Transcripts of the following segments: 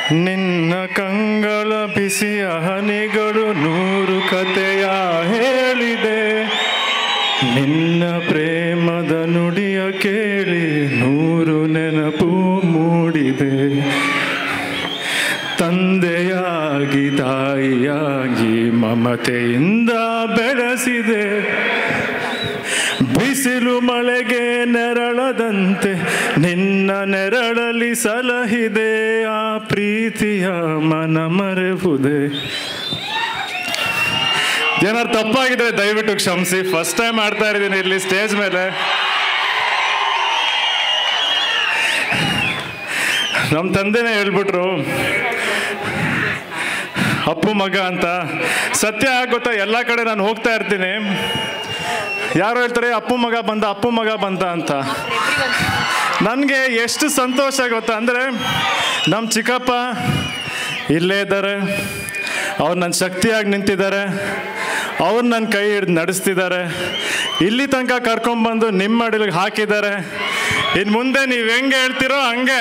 ನಿನ್ನ ಕಂಗಳ ಬಿಸಿಯ ಹನಿಗಳು ನೂರು ಕಥೆಯ ಹೇಳಿದೆ ನಿನ್ನ ಪ್ರೇಮದ ನುಡಿಯ ಕೇಳಿ ನೂರು ನೆನಪು ಮೂಡಿದೆ ತಂದೆಯಾಗಿ ತಾಯಿಯಾಗಿ ಮಮತೆಯಿಂದ ಬೆಳೆಸಿದೆ ಬಿಸಿಲು ಮಳೆಗೆ ನೆರಳದಂತೆ ನಿನ್ನ ನೆರಳಲ್ಲಿ ಸಲಹಿದೆ ಆ ಪ್ರೀತಿಯ ಮನ ಮರೆವುದೇ ಏನಾದ್ರು ತಪ್ಪಾಗಿದ್ರೆ ದಯವಿಟ್ಟು ಕ್ಷಮಿಸಿ ಫಸ್ಟ್ ಟೈಮ್ ಮಾಡ್ತಾ ಇದ್ದೀನಿ ಇಲ್ಲಿ ಸ್ಟೇಜ್ ಮೇಲೆ ನಮ್ಮ ತಂದೆನೇ ಹೇಳ್ಬಿಟ್ರು ಅಪ್ಪು ಮಗ ಅಂತ ಸತ್ಯ ಗೊತ್ತಾ ಎಲ್ಲ ಕಡೆ ನಾನು ಹೋಗ್ತಾ ಇರ್ತೀನಿ ಯಾರು ಹೇಳ್ತಾರೆ ಅಪ್ಪು ಮಗ ಬಂದ ಅಪ್ಪು ಮಗ ಬಂದ ಅಂತ ನನಗೆ ಎಷ್ಟು ಸಂತೋಷ ಗೊತ್ತಾ ಅಂದರೆ ನಮ್ಮ ಚಿಕ್ಕಪ್ಪ ಇಲ್ಲೇ ಇದ್ದಾರೆ ಅವ್ರು ನನ್ನ ಶಕ್ತಿಯಾಗಿ ನಿಂತಿದ್ದಾರೆ ಅವ್ರು ನನ್ನ ಕೈ ಹಿಡ್ದು ನಡೆಸ್ತಿದ್ದಾರೆ ಇಲ್ಲಿ ತನಕ ಕರ್ಕೊಂಬಂದು ನಿಮ್ಮ ಮಡಿಲಿಗೆ ಹಾಕಿದ್ದಾರೆ ಇನ್ನು ಮುಂದೆ ನೀವು ಹೆಂಗೆ ಹೇಳ್ತಿರೋ ಹಂಗೆ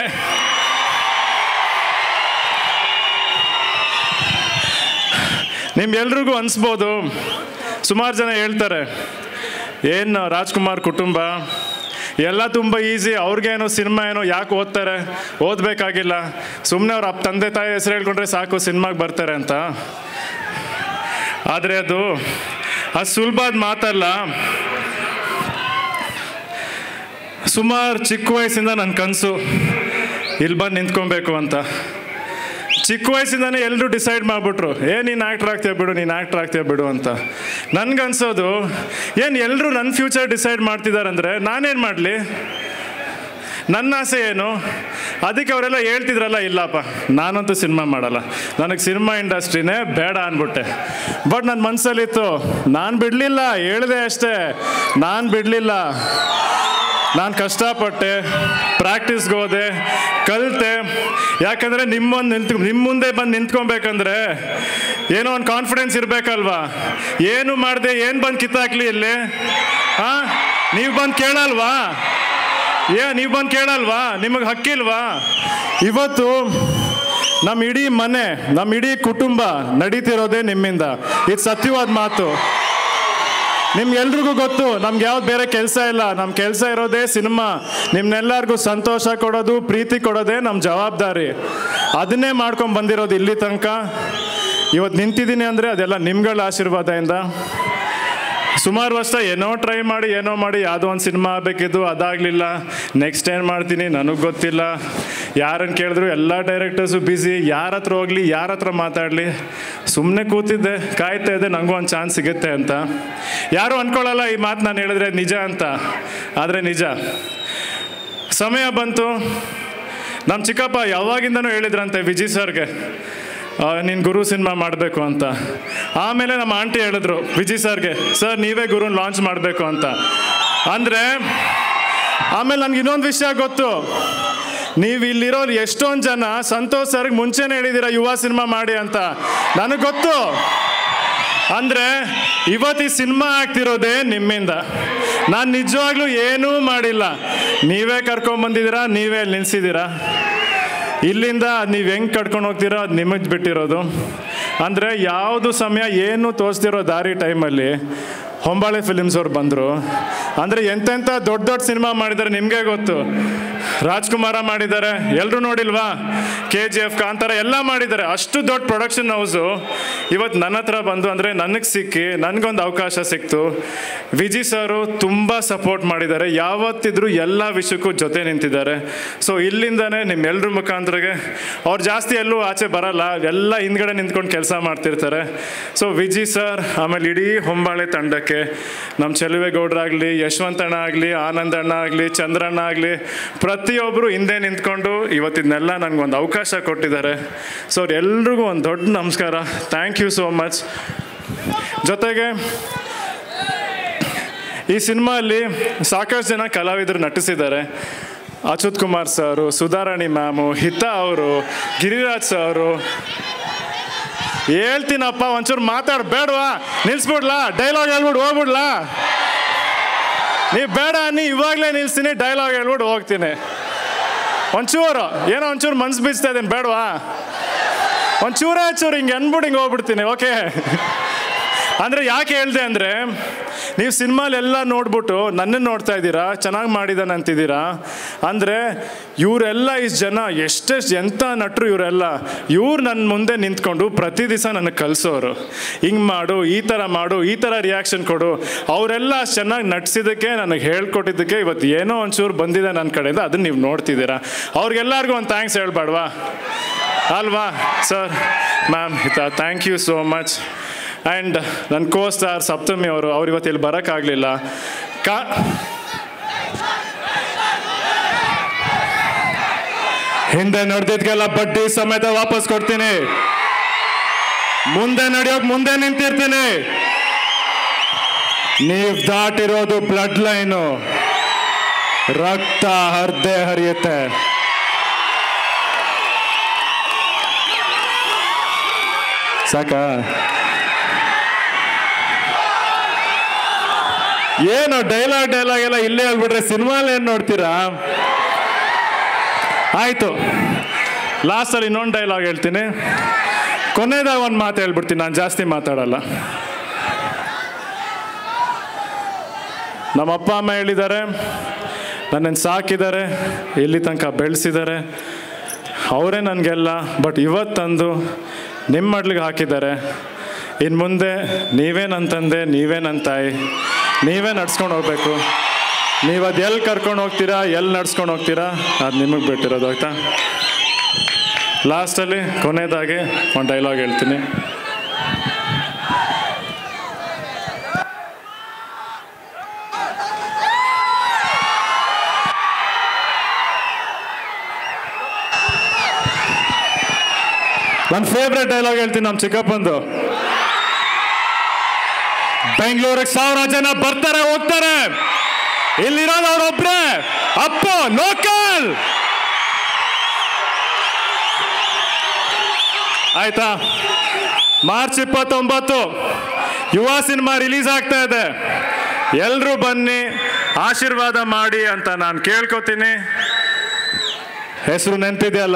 ನಿಮ್ಗೆಲ್ರಿಗೂ ಅನಿಸ್ಬೋದು ಸುಮಾರು ಜನ ಹೇಳ್ತಾರೆ ಏನು ರಾಜ್ಕುಮಾರ್ ಕುಟುಂಬ ಎಲ್ಲ ತುಂಬ ಈಸಿ ಅವ್ರಿಗೇನೋ ಸಿನಿಮಾ ಏನೋ ಯಾಕೆ ಓದ್ತಾರೆ ಓದಬೇಕಾಗಿಲ್ಲ ಸುಮ್ಮನೆ ಅವ್ರ ಅಪ್ಪ ತಂದೆ ತಾಯಿ ಹೆಸರು ಹೇಳ್ಕೊಂಡ್ರೆ ಸಾಕು ಸಿನಿಮಾಗೆ ಬರ್ತಾರೆ ಅಂತ ಆದರೆ ಅದು ಅದು ಸುಲಭದ ಮಾತಲ್ಲ ಸುಮಾರು ಚಿಕ್ಕ ವಯಸ್ಸಿಂದ ನನ್ನ ಕನಸು ಇಲ್ಲಿ ಬಂದು ನಿಂತ್ಕೊಬೇಕು ಅಂತ ಚಿಕ್ಕ ವಯಸ್ಸಿಂದಾನೇ ಎಲ್ಲರೂ ಡಿಸೈಡ್ ಮಾಡಿಬಿಟ್ರು ಏ ನೀನು ಆ್ಯಕ್ಟ್ರ್ ಆಗ್ತೀಯ ಬಿಡು ನೀನು ಆ್ಯಕ್ಟ್ರ್ ಆಗ್ತೀಯ ಬಿಡು ಅಂತ ನನ್ಗನ್ಸೋದು ಏನು ಎಲ್ಲರೂ ನನ್ನ ಫ್ಯೂಚರ್ ಡಿಸೈಡ್ ಮಾಡ್ತಿದ್ದಾರೆ ಅಂದರೆ ನಾನೇನು ಮಾಡಲಿ ನನ್ನ ಆಸೆ ಏನು ಅದಕ್ಕೆ ಅವರೆಲ್ಲ ಹೇಳ್ತಿದ್ರಲ್ಲ ಇಲ್ಲಪ್ಪ ನಾನಂತೂ ಸಿನಿಮಾ ಮಾಡಲ್ಲ ನನಗೆ ಸಿನಿಮಾ ಇಂಡಸ್ಟ್ರಿನೇ ಬೇಡ ಅಂದ್ಬಿಟ್ಟೆ ಬಟ್ ನನ್ನ ಮನಸ್ಸಲ್ಲಿತ್ತು ನಾನು ಬಿಡಲಿಲ್ಲ ಹೇಳಿದೆ ಅಷ್ಟೇ ನಾನು ಬಿಡಲಿಲ್ಲ ನಾನು ಕಷ್ಟಪಟ್ಟೆ ಪ್ರಾಕ್ಟೀಸ್ಗೆ ಹೋದೆ ಕಲಿತೆ ಯಾಕಂದರೆ ನಿಮ್ಮೊಂದು ನಿಂತು ನಿಮ್ಮ ಮುಂದೆ ಬಂದು ನಿಂತ್ಕೊಬೇಕಂದ್ರೆ ಏನೋ ಒಂದು ಕಾನ್ಫಿಡೆನ್ಸ್ ಇರಬೇಕಲ್ವಾ ಏನು ಮಾಡಿದೆ ಏನು ಬಂದು ಕಿತ್ತಾಕ್ಲಿ ಇಲ್ಲಿ ಹಾಂ ನೀವು ಬಂದು ಕೇಳಲ್ವಾ ಏ ನೀವು ಬಂದು ಕೇಳಲ್ವಾ ನಿಮಗೆ ಹಕ್ಕಿಲ್ವಾ ಇವತ್ತು ನಮ್ಮ ಇಡೀ ಮನೆ ನಮ್ಮ ಇಡೀ ಕುಟುಂಬ ನಡೀತಿರೋದೇ ನಿಮ್ಮಿಂದ ಇದು ಸತ್ಯವಾದ ಮಾತು ನಿಮ್ಗೆಲ್ರಿಗೂ ಗೊತ್ತು ನಮ್ಗೆ ಯಾವ್ದು ಬೇರೆ ಕೆಲಸ ಇಲ್ಲ ನಮ್ಮ ಕೆಲಸ ಇರೋದೇ ಸಿನಿಮಾ ನಿಮ್ನೆಲ್ಲರಿಗೂ ಸಂತೋಷ ಕೊಡೋದು ಪ್ರೀತಿ ಕೊಡೋದೇ ನಮ್ಮ ಜವಾಬ್ದಾರಿ ಅದನ್ನೇ ಮಾಡ್ಕೊಂಡು ಬಂದಿರೋದು ಇಲ್ಲಿ ತನಕ ಇವತ್ತು ನಿಂತಿದ್ದೀನಿ ಅಂದರೆ ಅದೆಲ್ಲ ನಿಮ್ಗಳ ಆಶೀರ್ವಾದದಿಂದ ಸುಮಾರು ವರ್ಷ ಏನೋ ಟ್ರೈ ಮಾಡಿ ಏನೋ ಮಾಡಿ ಯಾವುದೋ ಒಂದು ಸಿನಿಮಾ ಆಗಬೇಕಿದ್ದು ಅದಾಗಲಿಲ್ಲ ನೆಕ್ಸ್ಟ್ ಏನು ಮಾಡ್ತೀನಿ ನನಗೆ ಗೊತ್ತಿಲ್ಲ ಯಾರನ್ನು ಕೇಳಿದ್ರು ಎಲ್ಲ ಡೈರೆಕ್ಟರ್ಸು ಬ್ಯುಸಿ ಯಾರ ಹತ್ರ ಹೋಗಲಿ ಯಾರ ಹತ್ರ ಮಾತಾಡಲಿ ಸುಮ್ಮನೆ ಕೂತಿದ್ದೆ ಕಾಯ್ತಾ ಇದ್ದೆ ನನಗೂ ಒಂದು ಚಾನ್ಸ್ ಸಿಗುತ್ತೆ ಅಂತ ಯಾರು ಅಂದ್ಕೊಳ್ಳಲ್ಲ ಈ ಮಾತು ನಾನು ಹೇಳಿದ್ರೆ ನಿಜ ಅಂತ ಆದರೆ ನಿಜ ಸಮಯ ಬಂತು ನಮ್ಮ ಚಿಕ್ಕಪ್ಪ ಯಾವಾಗಿಂದನೂ ಹೇಳಿದ್ರಂತೆ ವಿಜಯ್ ಸರ್ಗೆ ನೀನು ಗುರು ಸಿನಿಮಾ ಮಾಡಬೇಕು ಅಂತ ಆಮೇಲೆ ನಮ್ಮ ಆಂಟಿ ಹೇಳಿದ್ರು ವಿಜಯ್ ಸರ್ಗೆ ಸರ್ ನೀವೇ ಗುರು ಲಾಂಚ್ ಮಾಡಬೇಕು ಅಂತ ಅಂದರೆ ಆಮೇಲೆ ನನಗೆ ಇನ್ನೊಂದು ವಿಷಯ ಗೊತ್ತು ನೀವು ಇಲ್ಲಿರೋರು ಎಷ್ಟೊಂದು ಜನ ಸಂತೋಷ್ ಸರ್ಗೆ ಮುಂಚೆನೇ ಹೇಳಿದ್ದೀರ ಯುವ ಸಿನಿಮಾ ಮಾಡಿ ಅಂತ ನನಗೆ ಗೊತ್ತು ಅಂದರೆ ಇವತ್ತು ಈ ಸಿನಿಮಾ ಆಗ್ತಿರೋದೇ ನಿಮ್ಮಿಂದ ನಾನು ನಿಜವಾಗ್ಲೂ ಏನೂ ಮಾಡಿಲ್ಲ ನೀವೇ ಕರ್ಕೊಂಬಂದಿದ್ದೀರಾ ನೀವೇ ಅಲ್ಲಿ ನಿಲ್ಸಿದ್ದೀರಾ ಇಲ್ಲಿಂದ ನೀವು ಹೆಂಗೆ ಕಟ್ಕೊಂಡು ಹೋಗ್ತೀರೋ ಅದು ನಿಮಗೆ ಬಿಟ್ಟಿರೋದು ಅಂದರೆ ಯಾವುದು ಸಮಯ ಏನು ತೋರಿಸ್ತಿರೋ ದಾರಿ ಟೈಮಲ್ಲಿ ಹೊಂಬಾಳೆ ಫಿಲಿಮ್ಸ್ ಅವ್ರು ಬಂದರು ಅಂದರೆ ಎಂತೆಂಥ ದೊಡ್ಡ ದೊಡ್ಡ ಸಿನಿಮಾ ಮಾಡಿದ್ದಾರೆ ನಿಮಗೆ ಗೊತ್ತು ರಾಜ್ಕುಮಾರ ಮಾಡಿದ್ದಾರೆ ಎಲ್ಲರೂ ನೋಡಿಲ್ವಾ ಕೆ ಜಿ ಎಫ್ ಕಾಂತಾರ ಎಲ್ಲ ಮಾಡಿದ್ದಾರೆ ಅಷ್ಟು ದೊಡ್ಡ ಪ್ರೊಡಕ್ಷನ್ ಹೌಸು ಇವತ್ತು ನನ್ನ ಹತ್ರ ಬಂದು ಅಂದರೆ ನನಗೆ ಸಿಕ್ಕಿ ನನಗೊಂದು ಅವಕಾಶ ಸಿಕ್ತು ವಿಜಿ ಸರು ತುಂಬ ಸಪೋರ್ಟ್ ಮಾಡಿದ್ದಾರೆ ಯಾವತ್ತಿದ್ರೂ ಎಲ್ಲ ವಿಷಯಕ್ಕೂ ಜೊತೆ ನಿಂತಿದ್ದಾರೆ ಸೊ ಇಲ್ಲಿಂದನೇ ನಿಮ್ಮೆಲ್ಲರ ಮುಖಾಂತರಗೆ ಅವ್ರು ಜಾಸ್ತಿ ಎಲ್ಲೂ ಆಚೆ ಬರಲ್ಲ ಎಲ್ಲ ಹಿಂದ್ಗಡೆ ನಿಂತ್ಕೊಂಡು ಕೆಲಸ ಮಾಡ್ತಿರ್ತಾರೆ ಸೊ ವಿಜಿ ಸರ್ ಆಮೇಲೆ ಇಡೀ ಹೊಂಬಾಳೆ ತಂಡಕ್ಕೆ ನಮ್ಮ ಚೆಲುವೇಗೌಡರಾಗಲಿ ಯಶವಂತಣ್ಣ ಆಗಲಿ ಆನಂದಣ್ಣ ಆಗಲಿ ಚಂದ್ರಣ್ಣ ಆಗಲಿ ಪ್ರತಿಯೊಬ್ಬರು ಹಿಂದೆ ನಿಂತ್ಕೊಂಡು ಇವತ್ತಿದ್ನೆಲ್ಲ ನನಗೊಂದು ಅವಕಾಶ ಕೊಟ್ಟಿದ್ದಾರೆ ಸೊ ಅವ್ರೆಲ್ರಿಗೂ ಒಂದು ದೊಡ್ಡ ನಮಸ್ಕಾರ ಥ್ಯಾಂಕ್ ಯು ಸೋ ಮಚ್ ಜೊತೆಗೆ ಈ ಸಿನಿಮಾಲ್ಲಿ ಸಾಕಷ್ಟು ಜನ ಕಲಾವಿದರು ನಟಿಸಿದ್ದಾರೆ ಅಚ್ಯುತ್ ಕುಮಾರ್ ಸರು ಸುಧಾರಾಣಿ ಮ್ಯಾಮು ಹಿತಾ ಅವರು ಗಿರಿರಾಜ್ ಸರು ಹೇಳ್ತೀನಪ್ಪ ಒಂಚೂರು ಮಾತಾಡ್ ಬೇಡವಾ ನಿಲ್ಸ್ಬಿಡ್ಲಾ ಡೈಲಾಗ್ ಹೇಳ್ಬಿಟ್ಟು ಹೋಗ್ಬಿಡ್ಲಾ ನೀವು ಬೇಡ ನೀ ಇವಾಗಲೇ ನಿಲ್ಸ್ತೀನಿ ಡೈಲಾಗ್ ಹೇಳ್ಬಿಟ್ಟು ಹೋಗ್ತೀನಿ ಒಂಚೂರು ಏನೋ ಒಂಚೂರು ಮನ್ಸು ಬೀಸ್ತಾ ಇದ್ದೀನಿ ಬೇಡವಾ ಒಂಚೂರೇ ಚೂರು ಹಿಂಗೆ ಅನ್ಬಿಟ್ಟು ಹಿಂಗೆ ಹೋಗ್ಬಿಡ್ತೀನಿ ಓಕೆ ಅಂದರೆ ಯಾಕೆ ಹೇಳಿದೆ ಅಂದರೆ ನೀವು ಸಿನಿಮಾಲೆಲ್ಲ ನೋಡ್ಬಿಟ್ಟು ನನ್ನನ್ನು ನೋಡ್ತಾ ಇದ್ದೀರಾ ಚೆನ್ನಾಗಿ ಮಾಡಿದಾನೆ ಅಂತಿದ್ದೀರಾ ಅಂದರೆ ಇವರೆಲ್ಲ ಇಷ್ಟು ಜನ ಎಷ್ಟೆಷ್ಟು ಎಂಥ ನಟರು ಇವರೆಲ್ಲ ಇವ್ರು ನನ್ನ ಮುಂದೆ ನಿಂತ್ಕೊಂಡು ಪ್ರತಿ ದಿವಸ ನನಗೆ ಕಲಿಸೋರು ಹಿಂಗೆ ಮಾಡು ಈ ಥರ ಮಾಡು ಈ ಥರ ರಿಯಾಕ್ಷನ್ ಕೊಡು ಅವರೆಲ್ಲ ಅಷ್ಟು ಚೆನ್ನಾಗಿ ನಟಿಸಿದ್ದಕ್ಕೆ ನನಗೆ ಹೇಳ್ಕೊಟ್ಟಿದ್ದಕ್ಕೆ ಇವತ್ತು ಏನೋ ಒಂಚೂರು ಬಂದಿದೆ ನನ್ನ ಕಡೆಯಿಂದ ಅದನ್ನು ನೀವು ನೋಡ್ತಿದ್ದೀರಾ ಅವ್ರಿಗೆಲ್ಲರಿಗೂ ಒಂದು ಥ್ಯಾಂಕ್ಸ್ ಹೇಳ್ಬಾಡ್ವಾ ಅಲ್ವಾ sir ma'am Hitha thank you so much and ನನ್ನ ಕೋ ಸ್ಟಾರ್ ಸಪ್ತಮಿ ಅವರು ಅವ್ರು ಇವತ್ತು ಇಲ್ಲಿ ಬರೋಕ್ಕಾಗಲಿಲ್ಲ ಕಾ ಹಿಂದೆ ನಡೆದಿದ್ಗೆಲ್ಲ ಬಡ್ಡಿ ಸಮೇತ ವಾಪಸ್ ಕೊಡ್ತೀನಿ ಮುಂದೆ ನಡೆಯೋಕ್ ಮುಂದೆ ನಿಂತಿರ್ತೀನಿ ನೀವು ದಾಟಿರೋದು ಬ್ಲಡ್ ಲೈನು ರಕ್ತ ಹರ್ದೆ ಹರಿಯುತ್ತೆ ಸಾಕ ಏನು ಡೈಲಾಗ್ ಡೈಲಾಗ್ ಎಲ್ಲ ಇಲ್ಲೇ ಆಗ್ಬಿಟ್ರೆ ಸಿನಿಮಾಲ್ ಏನು ನೋಡ್ತೀರಾ ಆಯ್ತು ಲಾಸ್ಟಲ್ಲಿ ಇನ್ನೊಂದು ಡೈಲಾಗ್ ಹೇಳ್ತೀನಿ ಕೊನೆದಾಗ ಒಂದು ಮಾತು ಹೇಳ್ಬಿಡ್ತೀನಿ ನಾನು ಜಾಸ್ತಿ ಮಾತಾಡಲ್ಲ ನಮ್ಮ ಅಪ್ಪ ಅಮ್ಮ ಹೇಳಿದ್ದಾರೆ ನನ್ನನ್ನು ಸಾಕಿದ್ದಾರೆ ಇಲ್ಲಿ ತನಕ ಬೆಳೆಸಿದ್ದಾರೆ ಅವರೇ ನನಗೆಲ್ಲ ಬಟ್ ಇವತ್ತಂದು ನಿಮ್ಮ ಮಡ್ಲಿಗೆ ಹಾಕಿದ್ದಾರೆ ಇನ್ನು ಮುಂದೆ ನೀವೇ ನನ್ನ ತಂದೆ ನೀವೇ ನನ್ನ ತಾಯಿ ನೀವೇ ನಡ್ಸ್ಕೊಂಡು ಹೋಗ್ಬೇಕು ನೀವು ಅದು ಎಲ್ಲಿ ಕರ್ಕೊಂಡು ಹೋಗ್ತೀರಾ ಎಲ್ಲಿ ನಡ್ಸ್ಕೊಂಡು ಹೋಗ್ತೀರಾ ಅದು ನಿಮಗೆ ಬಿಟ್ಟಿರೋದು ಆಯ್ತಾ ಲಾಸ್ಟಲ್ಲಿ ಕೊನೆಯದಾಗಿ ಒಂದು ಡೈಲಾಗ್ ಹೇಳ್ತೀನಿ ನನ್ನ ಫೇವ್ರೆಟ್ ಡೈಲಾಗ್ ಹೇಳ್ತೀನಿ ನಮ್ಮ ಚಿಕ್ಕಪ್ಪಂದು ಬೆಂಗಳೂರಿಗೆ ಸಾವಿರ ಜನ ಬರ್ತಾರೆ ಹೋಗ್ತಾರೆ ಇಲ್ಲಿರೋದು ಅವ್ರೊಬ್ರೆ ಅಪ್ಪ ಲೋಕಲ್ ಆಯ್ತಾ ಮಾರ್ಚ್ ಇಪ್ಪತ್ತೊಂಬತ್ತು ಯುವ ಸಿನಿಮಾ ರಿಲೀಸ್ ಆಗ್ತಾ ಇದೆ ಎಲ್ಲರೂ ಬನ್ನಿ ಆಶೀರ್ವಾದ ಮಾಡಿ ಅಂತ ನಾನು ಕೇಳ್ಕೊತೀನಿ ಹೆಸರು ನೆನ್ಪಿದೆಯಲ್ಲ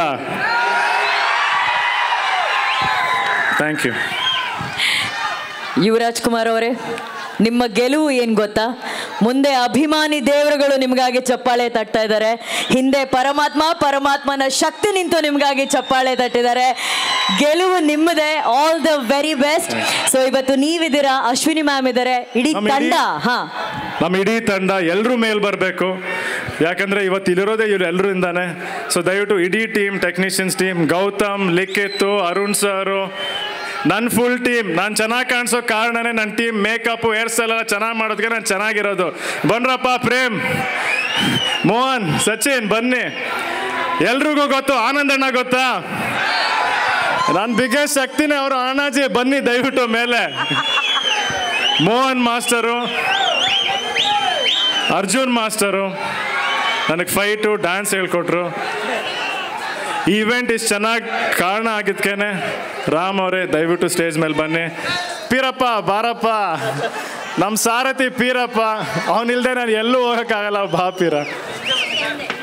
ಥ್ಯಾಂಕ್ ಯು ಯುವರಾಜ್ ಕುಮಾರ್ ಅವರೇ ನಿಮ್ಮ ಗೆಲುವು ಏನು ಗೊತ್ತಾ ಮುಂದೆ ಅಭಿಮಾನಿ ದೇವರುಗಳು ನಿಮಗಾಗಿ ಚಪ್ಪಾಳೆ ತಟ್ತಾ ಇದ್ದಾರೆ ಹಿಂದೆ ಪರಮಾತ್ಮ ಪರಮಾತ್ಮನ ಶಕ್ತಿ ನಿಂತು ನಿಮಗಾಗಿ ಚಪ್ಪಾಳೆ ತಟ್ಟಿದ್ದಾರೆ ಗೆಲುವು ನಿಮ್ಮದೇ all the very best so ಇವತ್ತು ನೀವಿದ್ದೀರಾ ಅಶ್ವಿನಿ ಮ್ಯಾಮ್ ಇದ್ದಾರೆ ಇಡೀ ನಮ್ಮ ಇಡೀ- ತಂಡ ಹಾ ನಮ್ಮ ಇಡೀ ತಂಡ ಎಲ್ಲರೂ ಮೇಲ್ ಬರಬೇಕು ಯಾಕಂದರೆ ಇವತ್ತು ಇಲ್ಲಿರೋದೇ ಇವ್ರು ಎಲ್ಲರಿಂದಾನೆ ಸೊ ದಯವಿಟ್ಟು ಇಡೀ team technicians team Gautam Likhith Arun sir ನನ್ನ ಫುಲ್ ಟೀಮ್ ನಾನು ಚೆನ್ನಾಗಿ ಕಾಣಿಸೋ ಕಾರಣನೇ ನನ್ನ ಟೀಮ್ ಮೇಕಪ್ಪು ಹೇರ್ ಸ್ಟೈಲ್ ಎಲ್ಲ ಚೆನ್ನಾಗಿ ಮಾಡೋದಕ್ಕೆ ನಾನು ಚೆನ್ನಾಗಿರೋದು ಬನ್ರಪ್ಪ ಪ್ರೇಮ್ ಮೋಹನ್ ಸಚಿನ್ ಬನ್ನಿ ಎಲ್ರಿಗೂ ಗೊತ್ತು ಆನಂದಣ್ಣ ಗೊತ್ತಾ ನನ್ನ ಬಿಗ್ಗೆಸ್ಟ್ ಶಕ್ತಿನೇ ಅವರು ಅಣ್ಣಾಜಿ ಬನ್ನಿ ದಯವಿಟ್ಟು ಮೇಲೆ ಮೋಹನ್ ಮಾಸ್ಟರು ಅರ್ಜುನ್ ಮಾಸ್ಟರು ನನಗೆ ಫೈಟು ಡ್ಯಾನ್ಸ್ ಹೇಳ್ಕೊಟ್ರು ಈ ಇವೆಂಟ್ ಇಷ್ಟು ಚೆನ್ನಾಗಿ ಕಾರಣ ಆಗಿದ್ಕೇನೆ ರಾಮ್ ಅವರೇ ದಯವಿಟ್ಟು ಸ್ಟೇಜ್ ಮೇಲೆ ಬನ್ನಿ ಪೀರಪ್ಪ ಬಾರಪ್ಪ ನಮ್ಮ ಸಾರಥಿ ಪೀರಪ್ಪ ಅವನಿಲ್ದೆ ನಾನು ಎಲ್ಲೂ ಹೋಗೋಕ್ಕಾಗಲ್ಲ ಬಾ ಪೀರ